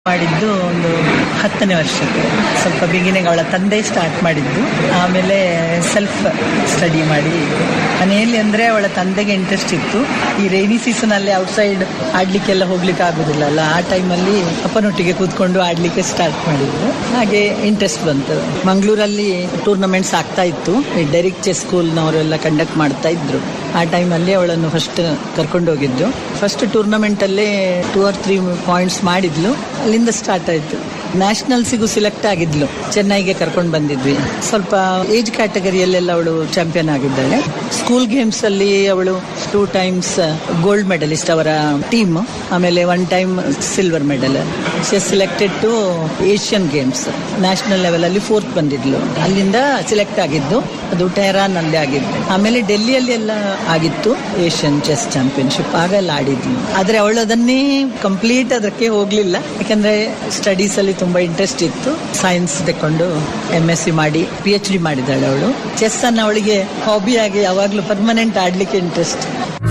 ಮಾಡಿದ್ದು ಒಂದು ಹತ್ತನೇ ವರ್ಷಕ್ಕೆ ಸ್ವಲ್ಪ ಬಿಗಿನಿಂಗ್ ಅವಳ ತಂದೆ ಸ್ಟಾರ್ಟ್ ಮಾಡಿದ್ದು ಆಮೇಲೆ ಸೆಲ್ಫ್ ಸ್ಟಡಿ ಮಾಡಿ ಮನೆಯಲ್ಲಿ ಅಂದರೆ ಅವಳ ತಂದೆಗೆ ಇಂಟ್ರೆಸ್ಟ್ ಇತ್ತು ಈ ರೈನಿ ಸೀಸನಲ್ಲಿ ಔಟ್ಸೈಡ್ ಆಡ್ಲಿಕ್ಕೆಲ್ಲ ಹೋಗ್ಲಿಕ್ಕೆ ಆಗೋದಿಲ್ಲ ಅಲ್ಲ ಆ ಟೈಮಲ್ಲಿ ಅಪ್ಪನೊಟ್ಟಿಗೆ ಕೂತ್ಕೊಂಡು ಆಡ್ಲಿಕ್ಕೆ ಸ್ಟಾರ್ಟ್ ಮಾಡಿದ್ದು ಹಾಗೆ ಇಂಟ್ರೆಸ್ಟ್ ಬಂತು ಮಂಗಳೂರಲ್ಲಿ ಟೂರ್ನಮೆಂಟ್ಸ್ ಆಗ್ತಾ ಇತ್ತು ಈ ಡೈರೆಕ್ಟ್ ಚೆಸ್ ಸ್ಕೂಲ್ನವರೆಲ್ಲ ಕಂಡಕ್ಟ್ ಮಾಡ್ತಾ ಇದ್ರು ಆ ಟೈಮಲ್ಲಿ ಅವಳನ್ನು ಫಸ್ಟ್ ಕರ್ಕೊಂಡು ಹೋಗಿದ್ದು ಫಸ್ಟ್ ಟೂರ್ನಮೆಂಟಲ್ಲೇ ಟೂ ಆರ್ ತ್ರೀ ಪಾಯಿಂಟ್ಸ್ ಮಾಡಿದ್ಲು ಅಲ್ಲಿಂದ ಸ್ಟಾರ್ಟ್ ಆಯಿತು ನ್ಯಾಷನಲ್ಸಿಗೂ ಸಿಲೆಕ್ಟ್ ಆಗಿದ್ಲು ಚೆನ್ನೈಗೆ ಕರ್ಕೊಂಡು ಬಂದಿದ್ವಿ ಸ್ವಲ್ಪ ಏಜ್ ಕ್ಯಾಟಗರಿಯಲ್ಲೆಲ್ಲ ಅವಳು ಚಾಂಪಿಯನ್ ಆಗಿದ್ದಾಳೆ ಸ್ಕೂಲ್ ಗೇಮ್ಸ್ ಅಲ್ಲಿ ಅವಳು ಟೂ ಟೈಮ್ಸ್ ಗೋಲ್ಡ್ ಮೆಡಲಿಸ್ಟ್ ಅವರ ಟೀಮ್ ಆಮೇಲೆ one time silver medal selected to Asian games national level ಅಲ್ಲಿ ಫೋರ್ತ್ ಬಂದಿದ್ಲು ಅಲ್ಲಿಂದ ಸಿಲೆಕ್ಟ್ ಆಗಿದ್ದು ಅದು ಟೆಹರಾನ್ ಅಲ್ಲಿ ಆಗಿದ್ದು ಆಮೇಲೆ ಡೆಲ್ಲಿಯಲ್ಲಿ ಎಲ್ಲ ಆಗಿತ್ತು ಏಷ್ಯನ್ ಚೆಸ್ ಚಾಂಪಿಯನ್ಶಿಪ್ ಆಗ ಎಲ್ಲ ಆಡಿದ್ಲು ಆದ್ರೆ ಅವಳು ಅದನ್ನೇ ಕಂಪ್ಲೀಟ್ ಅದಕ್ಕೆ ಹೋಗ್ಲಿಲ್ಲ ಯಾಕಂದ್ರೆ ಸ್ಟಡೀಸ್ ಅಲ್ಲಿ ತುಂಬಾ ಇಂಟ್ರೆಸ್ಟ್ ಇತ್ತು ಸೈನ್ಸ್ ತಕೊಂಡು ಎಂ ಎಸ್ ಸಿ ಮಾಡಿ ಪಿ ಎಚ್ ಡಿ ಮಾಡಿದ್ದಾಳೆ ಅವಳು ಚೆಸ್ ಅನ್ನ ಅವಳಿಗೆ ಹಾಬಿ ಆಗಿ ಯಾವಾಗ್ಲೂ ಪರ್ಮನೆಂಟ್ ಆಡ್ಲಿಕ್ಕೆ ಇಂಟ್ರೆಸ್ಟ್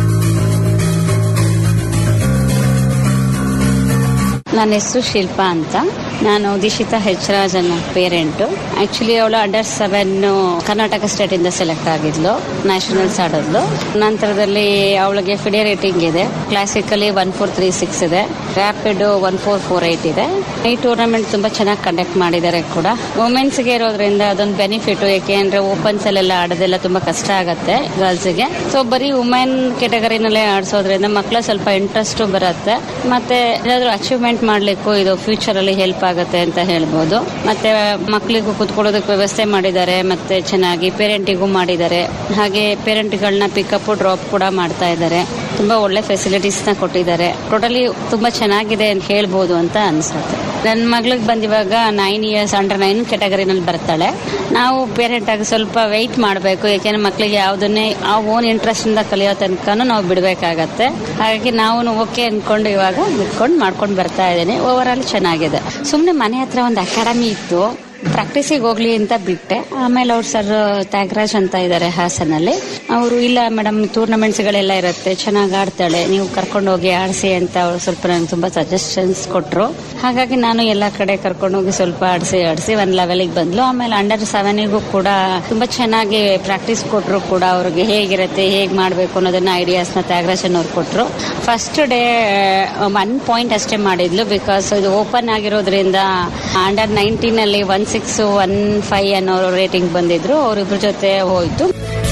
ನನ್ನ ಹೆಸರು ಶಿಲ್ಪಾ ಅಂತ ನಾನು ದಿಶಿತಾ ಹೆಚ್ರಾಜನ ಪೇರೆಂಟು ಆಕ್ಚುಲಿ ಅವಳು ಅಂಡರ್ ಸೆವೆನ್ ಕರ್ನಾಟಕ ಸ್ಟೇಟ್ ಇಂದ ಸೆಲೆಕ್ಟ್ ಆಗಿದ್ಲು ನ್ಯಾಷನಲ್ಸ್ ಆಡಿದ್ಲು ನಂತರದಲ್ಲಿ ಅವಳಿಗೆ ಫಿಡೆ ರೇಟಿಂಗ್ ಇದೆ classically one four three six ಇದೆ rapid one four four eight ಇದೆ ಈ ಟೂರ್ನಮೆಂಟ್ ತುಂಬಾ ಚೆನ್ನಾಗಿ ಕಂಡಕ್ಟ್ ಮಾಡಿದ್ದಾರೆ ಕೂಡ ವುಮೆನ್ಸ್ಗೆ ಇರೋದ್ರಿಂದ ಅದೊಂದು ಬೆನಿಫಿಟ್ ಯಾಕೆಂದ್ರೆ ಓಪನ್ಸ್ ಅಲ್ಲೆಲ್ಲ ಆಡೋದೆಲ್ಲ ತುಂಬಾ ಕಷ್ಟ ಆಗತ್ತೆ ಗರ್ಲ್ಸ್ಗೆ ಸೊ ಬರೀ ವುಮೆನ್ ಕೆಟಗರಿನಲ್ಲೇ ಆಡಿಸೋದ್ರಿಂದ ಮಕ್ಕಳ ಸ್ವಲ್ಪ ಇಂಟ್ರೆಸ್ಟ್ ಬರುತ್ತೆ ಮತ್ತೆ ಏನಾದ್ರು ಅಚೀವ್ಮೆಂಟ್ ಮಾಡ್ಲಿಕ್ಕೂ ಇದು ಫ್ಯೂಚರ್ ಅಲ್ಲಿ ಹೆಲ್ಪ್ ಆಗುತ್ತೆ ಅಂತ ಹೇಳ್ಬೋದು ಮತ್ತೆ ಮಕ್ಕಳಿಗೂ ಕುತ್ಕೊಳ್ಳೋದಕ್ಕೆ ವ್ಯವಸ್ಥೆ ಮಾಡಿದ್ದಾರೆ ಮತ್ತೆ ಚೆನ್ನಾಗಿ ಪೇರೆಂಟಿಗೂ ಮಾಡಿದ್ದಾರೆ ಹಾಗೆ ಪೇರೆಂಟ್ಗಳನ್ನ ಪಿಕಪ್ ಡ್ರಾಪ್ ಕೂಡ ಮಾಡ್ತಾ ಇದ್ದಾರೆ ತುಂಬಾ ಒಳ್ಳೆ ಫೆಸಿಲಿಟೀಸ್ ನ ಕೊಟ್ಟಿದ್ದಾರೆ ಟೋಟಲಿ ತುಂಬಾ ಚೆನ್ನಾಗಿದೆ ಅಂತ ಹೇಳ್ಬೋದು ಅಂತ ಅನ್ಸುತ್ತೆ ನನ್ನ ಮಗಳಿಗೆ ಬಂದಿವಾಗ ನೈನ್ ಇಯರ್ಸ್ ಅಂಡರ್ ನೈನ್ ಕೆಟಗರಿನಲ್ಲಿ ಬರ್ತಾಳೆ ನಾವು ಪೇರೆಂಟ್ ಆಗಿ ಸ್ವಲ್ಪ ವೆಯ್ಟ್ ಮಾಡಬೇಕು ಯಾಕೆಂದ್ರೆ ಮಕ್ಕಳಿಗೆ ಯಾವುದನ್ನೇ ಆ ಓನ್ ಇಂಟ್ರೆಸ್ಟ್ ಇಂದ ಕಲಿಯೋ ತನಕನೂ ನಾವು ಬಿಡಬೇಕಾಗತ್ತೆ ಹಾಗಾಗಿ ನಾವು ಓಕೆ ಅನ್ಕೊಂಡು ಇವಾಗ ಬಿಟ್ಕೊಂಡು ಮಾಡ್ಕೊಂಡು ಬರ್ತಾ ಇದ್ದೀನಿ ಓವರ್ ಆಲ್ ಚೆನ್ನಾಗಿದೆ ಸುಮ್ಮನೆ ಮನೆ ಹತ್ರ ಒಂದು ಅಕಾಡೆಮಿ ಇತ್ತು ಪ್ರಾಕ್ಟೀಸಿಗೆ ಹೋಗ್ಲಿ ಅಂತ ಬಿಟ್ಟೆ ಆಮೇಲೆ ಅವ್ರು ಸರ್ ತ್ಯಾಗರಾಜ್ ಅಂತ ಇದ್ದಾರೆ ಹಾಸನಲ್ಲಿ ಅವರು ಇಲ್ಲ ಮೇಡಮ್ ಟೂರ್ನಮೆಂಟ್ಸ್ಗಳೆಲ್ಲ ಇರುತ್ತೆ ಚೆನ್ನಾಗಿ ಆಡ್ತಾಳೆ ನೀವು ಕರ್ಕೊಂಡು ಹೋಗಿ ಆಡಿಸಿ ಅಂತ ಅವ್ರು ಸ್ವಲ್ಪ ನನಗೆ ತುಂಬಾ ಸಜೆಷನ್ಸ್ ಕೊಟ್ಟರು ಹಾಗಾಗಿ ನಾನು ಎಲ್ಲ ಕಡೆ ಕರ್ಕೊಂಡು ಹೋಗಿ ಸ್ವಲ್ಪ ಆಡಿಸಿ ಆಡಿಸಿ ಒಂದು ಲೆವೆಲಿಗೆ ಬಂದ್ಲು ಆಮೇಲೆ ಅಂಡರ್ ಸೆವೆನಿಗೂ ಕೂಡ ತುಂಬಾ ಚೆನ್ನಾಗಿ ಪ್ರಾಕ್ಟೀಸ್ ಕೊಟ್ಟರು ಕೂಡ ಅವ್ರಿಗೆ ಹೇಗಿರುತ್ತೆ ಹೇಗೆ ಮಾಡಬೇಕು ಅನ್ನೋದನ್ನ ಐಡಿಯಾಸ್ನ ತ್ಯಾಗರಾಜನ್ ಅವ್ರು ಕೊಟ್ಟರು ಫಸ್ಟ್ ಡೇ ಒನ್ ಪಾಯಿಂಟ್ ಅಷ್ಟೇ ಮಾಡಿದ್ಲು ಬಿಕಾಸ್ ಇದು ಓಪನ್ ಆಗಿರೋದ್ರಿಂದ ಅಂಡರ್ ನೈನ್ಟೀನ್ ಅಲ್ಲಿ ಒನ್ ಸಿಕ್ಸ್ ಒನ್ ಫೈವ್ ಅನ್ನೋ ರೇಟಿಂಗ್ ಬಂದಿದ್ರು ಅವರಿಬ್ರ ಜೊತೆ ಹೋಯ್ತು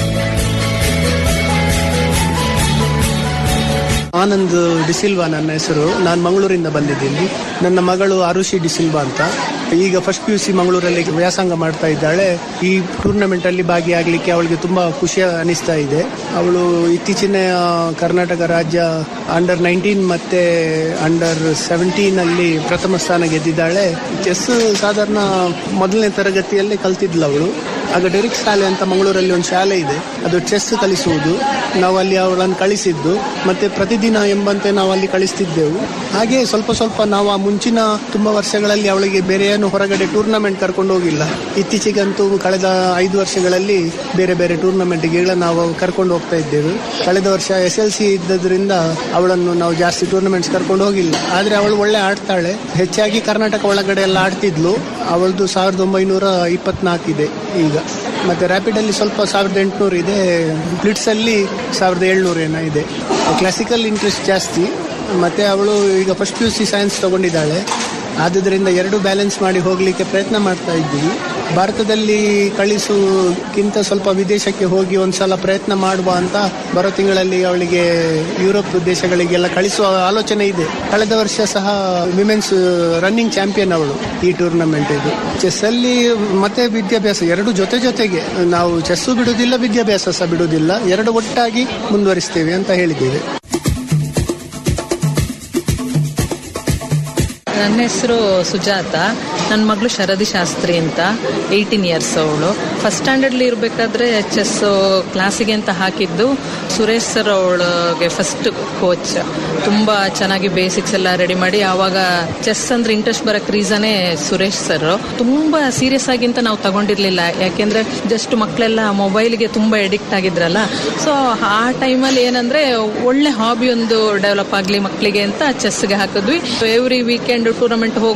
ಆನಂದ್ ಡಿಸಿಲ್ವಾ ನನ್ನ ಹೆಸರು ನಾನು ಮಂಗಳೂರಿಂದ ಬಂದಿದ್ದೀನಿ ನನ್ನ ಮಗಳು ಅರುಷಿ ಡಿಸಿಲ್ವಾ ಅಂತ ಈಗ ಫಸ್ಟ್ ಪಿ ಯು ಸಿ ಮಂಗಳೂರಲ್ಲಿ ವ್ಯಾಸಂಗ ಮಾಡ್ತಾ ಇದ್ದಾಳೆ ಈ ಟೂರ್ನಮೆಂಟ್ ಅಲ್ಲಿ ಭಾಗಿಯಾಗಲಿಕ್ಕೆ ಅವಳಿಗೆ ತುಂಬಾ ಖುಷಿ ಅನಿಸ್ತಾ ಇದೆ ಅವಳು ಇತ್ತೀಚಿನ ಕರ್ನಾಟಕ ರಾಜ್ಯ ಅಂಡರ್ ನೈನ್ಟೀನ್ ಮತ್ತೆ ಅಂಡರ್ ಸೆವೆಂಟೀನ್ ಅಲ್ಲಿ ಪ್ರಥಮ ಸ್ಥಾನ ಗೆದ್ದಿದ್ದಾಳೆ ಚೆಸ್ ಸಾಧಾರಣ ಮೊದಲನೇ ತರಗತಿಯಲ್ಲೇ ಕಲ್ತಿದ್ಲು ಅವಳು ಆಗ ಡೆರಿಕ್ ಶಾಲೆ ಅಂತ ಮಂಗಳೂರಲ್ಲಿ ಒಂದು ಶಾಲೆ ಇದೆ ಅದು ಚೆಸ್ ಕಲಿಸುವುದು ನಾವು ಅಲ್ಲಿ ಅವಳನ್ನು ಕಳಿಸಿದ್ದು ಮತ್ತೆ ಪ್ರತಿದಿನ ಎಂಬಂತೆ ನಾವು ಅಲ್ಲಿ ಕಳಿಸ್ತಿದ್ದೆವು ಹಾಗೆ ಸ್ವಲ್ಪ ಸ್ವಲ್ಪ ನಾವು ಆ ಮುಂಚಿನ ತುಂಬಾ ವರ್ಷಗಳಲ್ಲಿ ಅವಳಿಗೆ ಬೇರೆ ಏನು ಹೊರಗಡೆ ಟೂರ್ನಮೆಂಟ್ ಕರ್ಕೊಂಡು ಹೋಗಿಲ್ಲ ಇತ್ತೀಚೆಗಂತೂ ಕಳೆದ ಐದು ವರ್ಷಗಳಲ್ಲಿ ಬೇರೆ ಬೇರೆ ಟೂರ್ನಮೆಂಟ್ಗೆಲ್ಲ ನಾವು ಕರ್ಕೊಂಡು ಹೋಗ್ತಾ ಇದ್ದೇವೆ ಕಳೆದ ವರ್ಷ ಎಸ್ ಎಲ್ ಸಿ ಇದ್ದದ್ರಿಂದ ಅವಳನ್ನು ನಾವು ಜಾಸ್ತಿ ಟೂರ್ನಮೆಂಟ್ಸ್ ಕರ್ಕೊಂಡು ಹೋಗಿಲ್ಲ ಆದ್ರೆ ಅವಳು ಒಳ್ಳೆ ಆಡ್ತಾಳೆ ಹೆಚ್ಚಾಗಿ ಕರ್ನಾಟಕ ಒಳಗಡೆ ಎಲ್ಲ ಆಡ್ತಿದ್ಲು ಅವಳದು ಸಾವಿರದ ಒಂಬೈನೂರ ಇಪ್ಪತ್ನಾಲ್ಕು ಇದೆ ಈಗ ಮತ್ತೆ ರ್ಯಾಪಿಡ್ ಅಲ್ಲಿ ಸ್ವಲ್ಪ ಸಾವಿರದ ಎಂಟುನೂರು ಇದೆ ಬ್ಲಿಟ್ಸ್ ಅಲ್ಲಿ ಸಾವಿರದ ಏಳ್ನೂರು ಏನೋ ಇದೆ ಕ್ಲಾಸಿಕಲ್ ಇಂಟ್ರೆಸ್ಟ್ ಜಾಸ್ತಿ ಮತ್ತೆ ಅವಳು ಈಗ first P U C science ತಗೊಂಡಿದ್ದಾಳೆ ಆದುದರಿಂದ ಎರಡು ಬ್ಯಾಲೆನ್ಸ್ ಮಾಡಿ ಹೋಗಲಿಕ್ಕೆ ಪ್ರಯತ್ನ ಮಾಡ್ತಾ ಇದ್ದೀವಿ ಭಾರತದಲ್ಲಿ ಕಳಿಸುಕ್ಕಿಂತ ಸ್ವಲ್ಪ ವಿದೇಶಕ್ಕೆ ಹೋಗಿ ಒಂದ್ಸಲ ಪ್ರಯತ್ನ ಮಾಡುವ ಅಂತ ಬರೋ ತಿಂಗಳಲ್ಲಿ ಅವಳಿಗೆ ಯುರೋಪ್ ದೇಶಗಳಿಗೆಲ್ಲ ಕಳಿಸುವ ಆಲೋಚನೆ ಇದೆ ಕಳೆದ ವರ್ಷ ಸಹ ವಿಮೆನ್ಸ್ ರನ್ನಿಂಗ್ ಚಾಂಪಿಯನ್ ಅವಳು ಈ ಟೂರ್ನಮೆಂಟ್ ಇದು ಚೆಸ್ ಅಲ್ಲಿ ಮತ್ತೆ ವಿದ್ಯಾಭ್ಯಾಸ ಎರಡು ಜೊತೆ ಜೊತೆಗೆ ನಾವು ಚೆಸ್ಸು ಬಿಡುವುದಿಲ್ಲ ವಿದ್ಯಾಭ್ಯಾಸ ಸಹ ಬಿಡುವುದಿಲ್ಲ ಎರಡು ಒಟ್ಟಾಗಿ ಮುಂದುವರಿಸ್ತೇವೆ ಅಂತ ಹೇಳಿದ್ದೇವೆ ನನ್ನ ಹೆಸರು ಸುಜಾತ ನನ್ನ ಮಗಳು ಶರದಿ ಶಾಸ್ತ್ರಿ ಅಂತ ಏಯ್ಟೀನ್ ಇಯರ್ಸ್ ಅವಳು ಫಸ್ಟ್ ಸ್ಟ್ಯಾಂಡರ್ಡ್ಲಿ ಇರಬೇಕಾದ್ರೆ ಚೆಸ್ ಕ್ಲಾಸಿಗೆ ಅಂತ ಹಾಕಿದ್ದು ಸುರೇಶ್ ಸರ್ ಅವಳಿಗೆ ಫಸ್ಟ್ ಕೋಚ್ ತುಂಬ ಚೆನ್ನಾಗಿ ಬೇಸಿಕ್ಸ್ ಎಲ್ಲ ರೆಡಿ ಮಾಡಿ ಆವಾಗ ಚೆಸ್ ಅಂದ್ರೆ ಇಂಟ್ರೆಸ್ಟ್ ಬರಕ್ ರೀಸನೇ ಸುರೇಶ್ ಸರ್ ತುಂಬಾ ಸೀರಿಯಸ್ ಆಗಿ ಅಂತ ನಾವು ತಗೊಂಡಿರ್ಲಿಲ್ಲ ಯಾಕೆಂದ್ರೆ ಜಸ್ಟ್ ಮಕ್ಕಳೆಲ್ಲ ಮೊಬೈಲ್ಗೆ ತುಂಬಾ ಎಡಿಕ್ಟ್ ಆಗಿದ್ರಲ್ಲ ಸೊ ಆ ಟೈಮಲ್ಲಿ ಏನಂದ್ರೆ ಒಳ್ಳೆ ಹಾಬಿ ಒಂದು ಡೆವಲಪ್ ಆಗಲಿ ಮಕ್ಕಳಿಗೆ ಅಂತ ಚೆಸ್ಗೆ ಹಾಕಿದ್ವಿ ಎವ್ರಿ ವೀಕೆಂಡ್ ಟೂರ್ನಮೆಂಟ್ ಹೋಗಿ